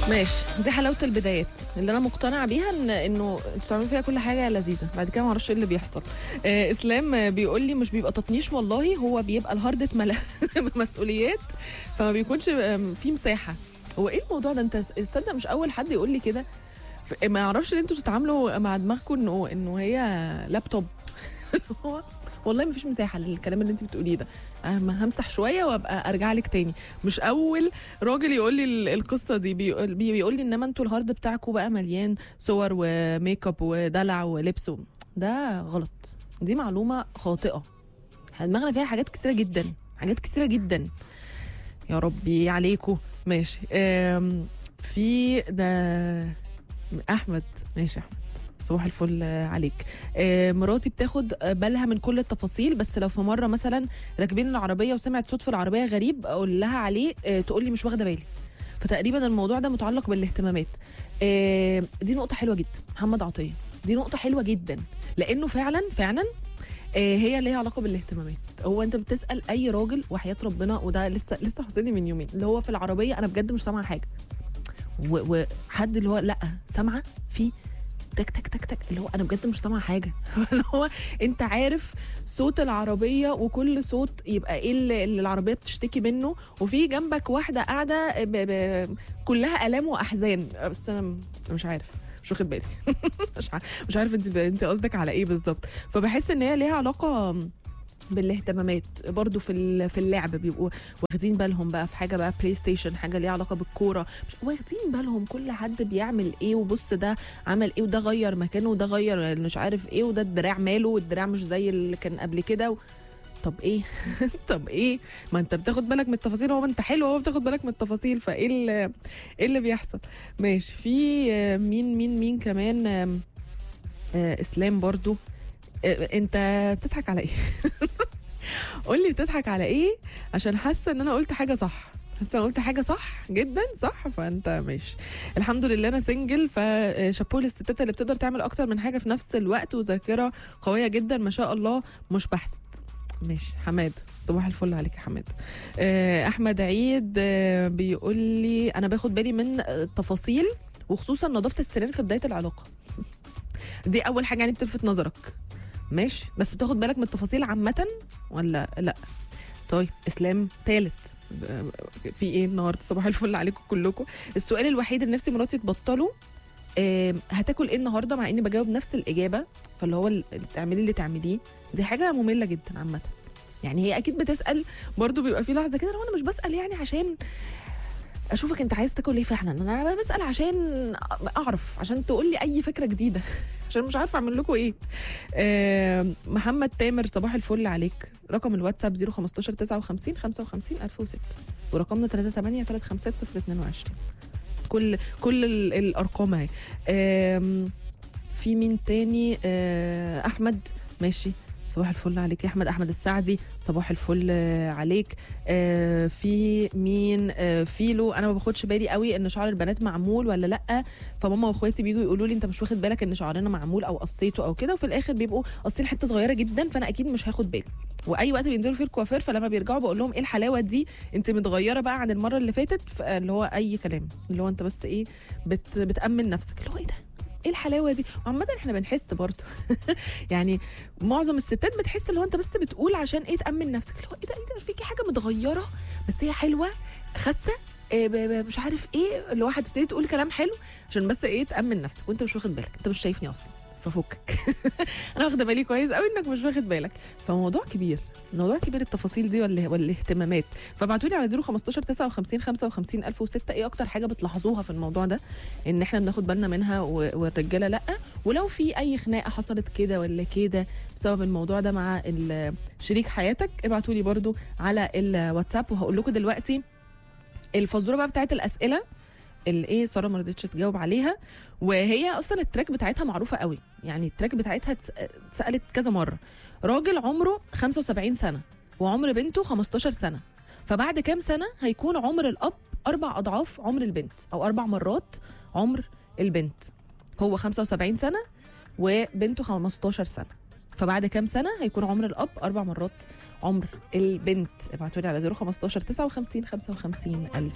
ماشي دي حلاوه البدايات اللي انا مقتنعه بيها ان انه انتوا بتعملوا فيها كل حاجه لذيذه بعد كده ما اعرفش ايه اللي بيحصل آه اسلام آه، بيقول لي مش بيبقى تطنيش والله هو بيبقى الهارد اتملى مسؤوليات فما بيكونش آم، في مساحه هو ايه الموضوع ده انت تصدق مش اول حد يقول لي كده ف- ما اعرفش ان انتوا بتتعاملوا مع دماغكم انه انه هي لابتوب هو والله ما فيش مساحه للكلام اللي انت بتقوليه ده أما همسح شويه وابقى ارجع لك تاني مش اول راجل يقول لي ال- القصه دي بيقول, بي- بيقول لي انما انتوا الهارد بتاعكم بقى مليان صور وميك اب ودلع ولبس و- ده غلط دي معلومه خاطئه إحنا دماغنا فيها حاجات كتيره جدا حاجات كتيره جدا يا ربي عليكم ماشي أم، في ده احمد ماشي يا احمد صباح الفل عليك آه، مراتي بتاخد بالها من كل التفاصيل بس لو في مره مثلا راكبين العربيه وسمعت صوت في العربيه غريب اقول لها عليه آه، تقول لي مش واخده بالي فتقريبا الموضوع ده متعلق بالاهتمامات آه، دي نقطه حلوه جدا محمد عطيه دي نقطه حلوه جدا لانه فعلا فعلا آه، هي ليها علاقه بالاهتمامات هو انت بتسال اي راجل وحياه ربنا وده لسه لسه حاصل لي من يومين اللي هو في العربيه انا بجد مش سامعه حاجه و- وحد اللي هو لا سامعه في تك تك تك تك اللي هو انا بجد مش سامعه حاجه اللي هو انت عارف صوت العربيه وكل صوت يبقى ايه اللي اللي العربيه بتشتكي منه وفي جنبك واحده قاعده ب... ب... كلها الام واحزان بس انا م- مش عارف مش واخد بالي مش عارف مش عارف انت انت قصدك على ايه بالظبط فبحس ان هي ليها علاقه بالاهتمامات برضو في ال- في اللعب بيبقوا واخدين بالهم بقى في حاجه بقى بلاي ستيشن حاجه ليها علاقه بالكوره مش واخدين بالهم كل حد بيعمل ايه وبص ده عمل ايه وده غير مكانه وده غير مش عارف ايه وده الدراع ماله والدراع مش زي اللي كان قبل كده و... طب ايه طب ايه ما انت بتاخد بالك من التفاصيل هو انت حلو هو بتاخد بالك من التفاصيل فايه اللي ايه اللي بيحصل ماشي في آه، مين مين مين كمان آم، آه، اسلام برضو آه، انت بتضحك على ايه قول لي بتضحك على ايه عشان حاسه ان انا قلت حاجه صح حاسه انا قلت حاجه صح جدا صح فانت ماشي الحمد لله انا سنجل فشابو للستات اللي بتقدر تعمل اكتر من حاجه في نفس الوقت وذاكره قويه جدا ما شاء الله مش بحث ماشي حماد صباح الفل عليك يا حماد آه، احمد عيد آه، بيقول لي انا باخد بالي من التفاصيل وخصوصا نظافه السنان في بدايه العلاقه دي اول حاجه يعني بتلفت نظرك ماشي بس بتاخد بالك من التفاصيل عامه ولا لا طيب اسلام ثالث في ايه النهارده صباح الفل عليكم كلكم السؤال الوحيد اللي نفسي مراتي تبطله آم، هتاكل ايه النهارده مع اني بجاوب نفس الاجابه فاللي هو اللي تعملي اللي تعمليه دي حاجه ممله جدا عامه يعني هي اكيد بتسال برضو بيبقى في لحظه كده لو انا مش بسال يعني عشان اشوفك انت عايز تاكل ايه فعلا انا بسال عشان اعرف عشان تقول لي اي فكره جديده عشان مش عارفه اعمل لكم ايه آه محمد تامر صباح الفل عليك رقم الواتساب 015 59 55 1006 ورقمنا 38 35 022 كل كل ال- الارقام اهي آم، في مين تاني آه احمد ماشي صباح الفل عليك يا احمد احمد السعدي صباح الفل آه، عليك آه في مين آه فيلو انا ما باخدش بالي قوي ان شعر البنات معمول ولا لا فماما واخواتي بيجوا يقولوا لي انت مش واخد بالك ان شعرنا معمول او قصيته او كده وفي الاخر بيبقوا قاصين حته صغيره جدا فانا اكيد مش هاخد بالي واي وقت بينزلوا فيه الكوافير فلما بيرجعوا بقول لهم ايه الحلاوه دي انت متغيره بقى عن المره اللي فاتت ف- اللي هو اي كلام اللي هو انت بس ايه بت بتامن نفسك اللي هو ايه ده ايه الحلاوه دي وعامه احنا بنحس برضه يعني معظم الستات بتحس اللي هو انت بس بتقول عشان ايه تامن نفسك اللي هو ايه ده ايه ده فيكي حاجه متغيره بس هي حلوه خاسه إيه ب- ب- مش عارف ايه اللي هو هتبتدي تقول كلام حلو عشان بس ايه تامن نفسك وانت مش واخد بالك انت مش شايفني اصلا ففكك انا واخده بالي كويس قوي انك مش واخد بالك فموضوع كبير موضوع كبير التفاصيل دي ولا والاهتمامات فابعتوا لي على 015 59 55 1006 ايه اكتر حاجه بتلاحظوها في الموضوع ده ان احنا بناخد بالنا منها و- والرجاله لا ولو في اي خناقه حصلت كده ولا كده بسبب الموضوع ده مع ال- شريك حياتك ابعتوا لي برده على الواتساب وهقول لكم دلوقتي الفزوره بقى بتاعت الاسئله الايه ساره ما رضتش تجاوب عليها وهي اصلا التراك بتاعتها معروفه قوي يعني التراك بتاعتها اتس- اتسالت كذا مره راجل عمره 75 سنه وعمر بنته 15 سنه فبعد كام سنه هيكون عمر الاب اربع اضعاف عمر البنت او اربع مرات عمر البنت هو 75 سنه وبنته 15 سنه فبعد كام سنه هيكون عمر الاب اربع مرات عمر البنت ابعتوا لي على 015 59 55 الف